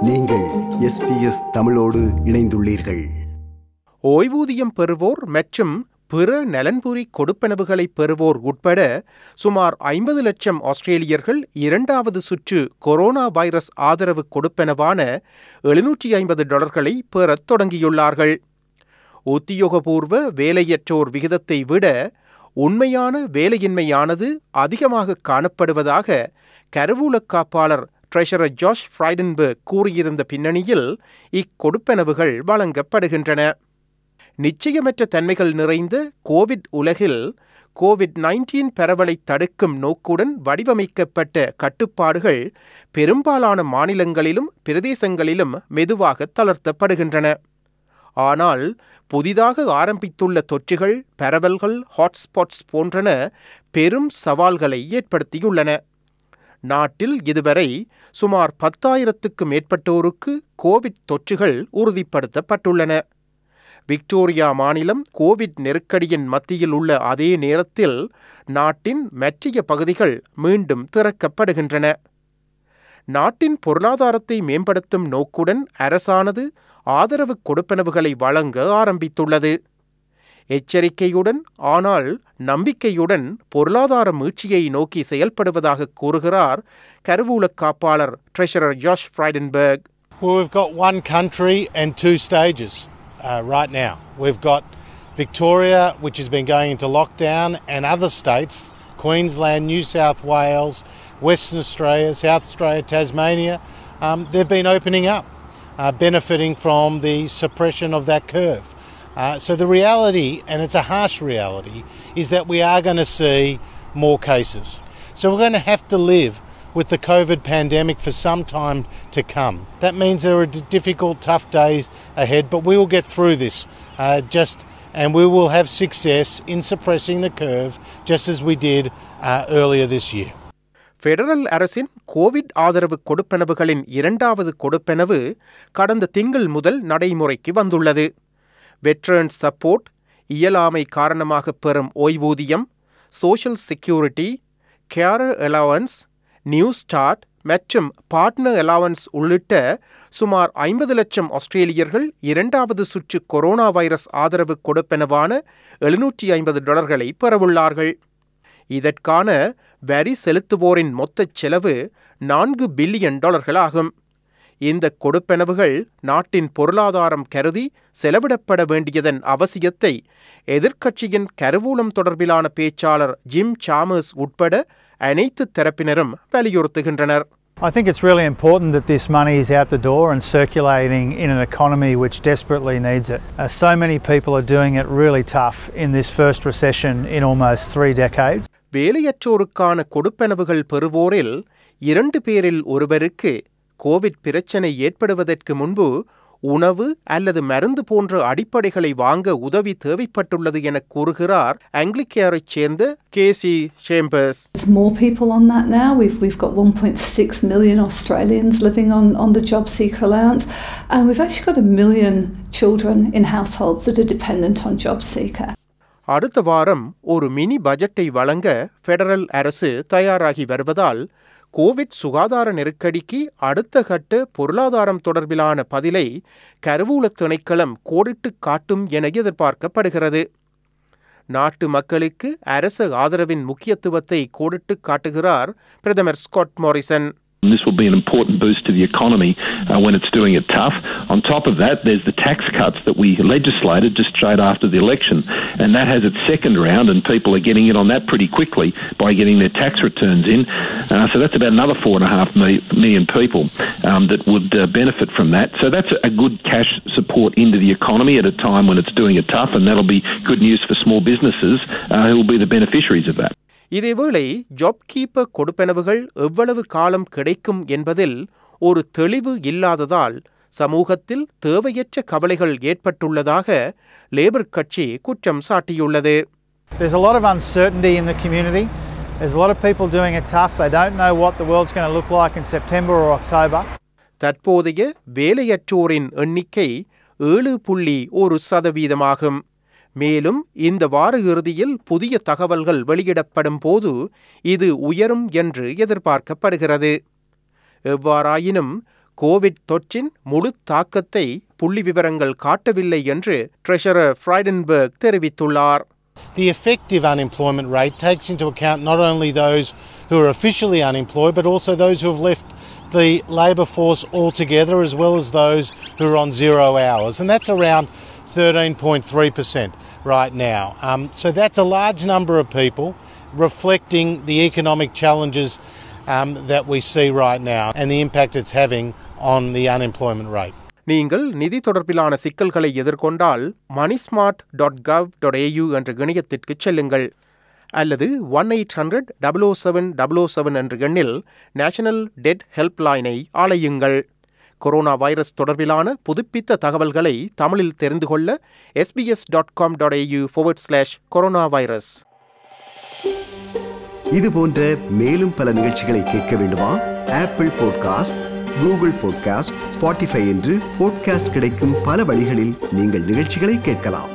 நீங்கள் எஸ்பிஎஸ் தமிழோடு இணைந்துள்ளீர்கள் ஓய்வூதியம் பெறுவோர் மற்றும் பிற நலன்புரி கொடுப்பனவுகளை பெறுவோர் உட்பட சுமார் ஐம்பது லட்சம் ஆஸ்திரேலியர்கள் இரண்டாவது சுற்று கொரோனா வைரஸ் ஆதரவு கொடுப்பனவான எழுநூற்றி ஐம்பது டாலர்களை பெறத் தொடங்கியுள்ளார்கள் உத்தியோகபூர்வ வேலையற்றோர் விகிதத்தை விட உண்மையான வேலையின்மையானது அதிகமாக காணப்படுவதாக கருவூல காப்பாளர் ட்ரெஷரர் ஜாஷ் ஃப்ரைடன்பர்க் கூறியிருந்த பின்னணியில் இக்கொடுப்பனவுகள் வழங்கப்படுகின்றன நிச்சயமற்ற தன்மைகள் நிறைந்த கோவிட் உலகில் கோவிட் நைன்டீன் பரவலை தடுக்கும் நோக்குடன் வடிவமைக்கப்பட்ட கட்டுப்பாடுகள் பெரும்பாலான மாநிலங்களிலும் பிரதேசங்களிலும் மெதுவாக தளர்த்தப்படுகின்றன ஆனால் புதிதாக ஆரம்பித்துள்ள தொற்றுகள் பரவல்கள் ஹாட்ஸ்பாட்ஸ் போன்றன பெரும் சவால்களை ஏற்படுத்தியுள்ளன நாட்டில் இதுவரை சுமார் பத்தாயிரத்துக்கு மேற்பட்டோருக்கு கோவிட் தொற்றுகள் உறுதிப்படுத்தப்பட்டுள்ளன விக்டோரியா மாநிலம் கோவிட் நெருக்கடியின் மத்தியில் உள்ள அதே நேரத்தில் நாட்டின் மற்றைய பகுதிகள் மீண்டும் திறக்கப்படுகின்றன நாட்டின் பொருளாதாரத்தை மேம்படுத்தும் நோக்குடன் அரசானது ஆதரவு கொடுப்பனவுகளை வழங்க ஆரம்பித்துள்ளது எச்சரிக்கையுடன் ஆனால் நம்பிக்கையுடன் பொருளாதார மீட்சியை நோக்கி செயல்படுவதாக கூறுகிறார் கருவூல காப்பாளர் treasurer Josh Frydenberg Well, we've got one country and two stages uh, right now. We've got Victoria, which has been going into lockdown, and other states Queensland, New South Wales, Western Australia, South Australia, Tasmania um, they've been opening up, uh, benefiting from the suppression of that curve. Uh, so the reality, and it's a harsh reality, is that we are going to see more cases. So we're going to have to live with the COVID pandemic for some time to come. That means there are d- difficult, tough days ahead, but we will get through this. Uh, just and we will have success in suppressing the curve, just as we did uh, earlier this year. Federal அரசின் COVID ஆதரவு கொடுப்பனவுகளின் இரண்டாவது கொடுப்பனவு கடந்த திங்கள் முதல் நடைமுறைக்கு வந்துள்ளது வெட்ரன்ஸ் சப்போர்ட் இயலாமை காரணமாக பெறும் ஓய்வூதியம் social security carer allowance new start மற்றும் பார்ட்னர் அலவன்ஸ் உள்ளிட்ட சுமார் ஐம்பது லட்சம் ஆஸ்திரேலியர்கள் இரண்டாவது சுற்று கொரோனா வைரஸ் ஆதரவு கொடுப்பனவான எழுநூற்றி ஐம்பது டாலர்களை பெறவுள்ளார்கள் இதற்கான வரி செலுத்துவோரின் மொத்த செலவு நான்கு பில்லியன் டாலர்கள் ஆகும் இந்த கொடுப்பனவுகள் நாட்டின் பொருளாதாரம் கருதி செலவிடப்பட வேண்டியதன் அவசியத்தை எதிர்க்கட்சியின் கருவூலம் தொடர்பிலான பேச்சாளர் ஜிம் சாமர்ஸ் உட்பட அனைத்து தரப்பினரும் வலியுறுத்துகின்றனர் I think it's really important that this money is out the door and circulating in an economy which desperately needs it. Uh, so many people are doing it really tough in this first recession in almost three decades. வேலையற்றோருக்கான கொடுப்பனவுகள் பெறுவோரில் இரண்டு பேரில் ஒருவருக்கு Covid பிரச்சனை ஏற்படுவதற்கு முன்பு உணவு அல்லது மருந்து போன்ற அடிப்படைகளை வாங்க உதவி தேவைப்பட்டுள்ளது என கூறுகிறார் ஆங்கிலிக்கேரைச் சேர்ந்த Casey Chambers There's more people on that now. We've, we've got 1.6 million Australians living on, on the job seeker allowance, and we've actually got a million children in households that are dependent on job seeker. அடுத்த வாரம் ஒரு mini பட்ஜெட்டை வழங்க federal அரசு தயாராகி வருவதால் Covid சுகாதார நெருக்கடிக்கு அடுத்த கட்ட பொருளாதாரம் தொடர்பிலான பதிலை கருவூல திணைக்களம் கோடிட்டு காட்டும் என எதிர்பார்க்கப்படுகிறது நாட்டு மக்களுக்கு அரசு ஆதரவின் முக்கியத்துவத்தை கோடிட்டு காட்டுகிறார் பிரதமர் Scott Morrison And this will be an important boost to the economy uh, when it's doing it tough. On top of that, there's the tax cuts that we legislated just straight after the election, and that has its second round, and people are getting in on that pretty quickly by getting their tax returns in. Uh, so that's about another four and a half mi- million people um, that would uh, benefit from that. So that's a good cash support into the economy at a time when it's doing it tough, and that'll be good news for small businesses uh, who will be the beneficiaries of that. இதேவேளை job keeper கொடுப்பனவுகள் எவ்வளவு காலம் கிடைக்கும் என்பதில் ஒரு தெளிவு இல்லாததால் சமூகத்தில் தேவையற்ற கவலைகள் ஏற்பட்டுள்ளதாக லேபர் கட்சி குற்றம் சாட்டியுள்ளது There's a lot of uncertainty in the community. There's a lot of people doing it tough. They don't know what the world's going to look like in September or October. தற்போதைய வேலையற்றோரின் எண்ணிக்கை ஏழு புள்ளி ஒரு சதவீதமாகும் மேலும் இந்த வார இறுதியில் புதிய தகவல்கள் வெளியிடப்படும் போது இது உயரும் என்று எதிர்பார்க்கப்படுகிறது எவ்வாறாயினும் கோவிட் தொற்றின் முழு தாக்கத்தை புள்ளி விவரங்கள் காட்டவில்லை என்று ட்ரெஷரர் ஃப்ரைடன்பர்க் தெரிவித்துள்ளார் The effective unemployment rate takes into account not only those who are officially unemployed, but also those who have left the labour force altogether, as well as those who are on zero hours. And that's around 13.3% right now. Um, so that's a large number of people reflecting the economic challenges um, that we see right now and the impact it's having on the unemployment rate. நீங்கள் நிதி தொடர்பிலான சிக்கல்களை எதிர்கொண்டால் moneysmart dot gov dot AU என்ற இணையத்திற்கு செல்லுங்கள் அல்லது one eight hundred double O seven double O seven என்ற எண்ணில் நேஷனல் டெட் ஹெல்ப்லைனை அழையுங்கள் கொரோனா வைரஸ் தொடர்பிலான புதுப்பித்த தகவல்களை தமிழில் தெரிந்து கொள்ள SBS dot com dot AU forward slash corona virus இது போன்ற மேலும் பல நிகழ்ச்சிகளை கேட்க வேண்டுமா Apple podcast Google podcast Spotify என்று பாட்காஸ்ட் கிடைக்கும் பல வழிகளில் நீங்கள் நிகழ்ச்சிகளை கேட்கலாம்